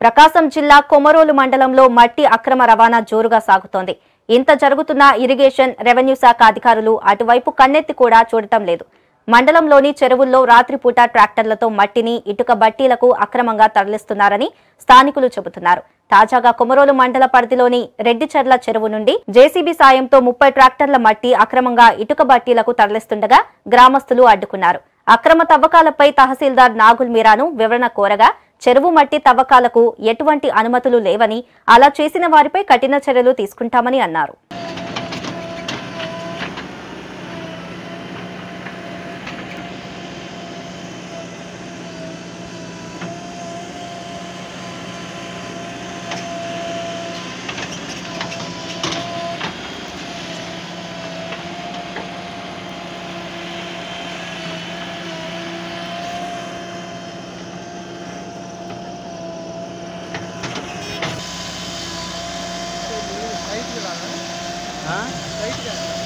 ప్రకాశం జిల్లా కొమరోలు మండలంలో మట్టి అక్రమ రవాణా జోరుగా సాగుతోంది ఇంత జరుగుతున్న ఇరిగేషన్ రెవెన్యూ శాఖ అధికారులు అటువైపు కన్నెత్తి కూడా చూడటం లేదు మండలంలోని చెరువుల్లో రాత్రిపూట ట్రాక్టర్లతో మట్టిని ఇటుక బట్టీలకు అక్రమంగా తరలిస్తున్నారని స్థానికులు చెబుతున్నారు తాజాగా కొమరోలు మండల పరిధిలోని రెడ్డిచెర్ల చెరువు నుండి జేసీబీ సాయంతో ముప్పై ట్రాక్టర్ల మట్టి అక్రమంగా ఇటుక బట్టీలకు తరలిస్తుండగా గ్రామస్తులు అడ్డుకున్నారు అక్రమ తవ్వకాలపై తహసీల్దార్ నాగుల్ మీరాను వివరణ కోరగా చెరువు మట్టి తవ్వకాలకు ఎటువంటి అనుమతులు లేవని అలా చేసిన వారిపై కఠిన చర్యలు తీసుకుంటామని అన్నారు ఆ?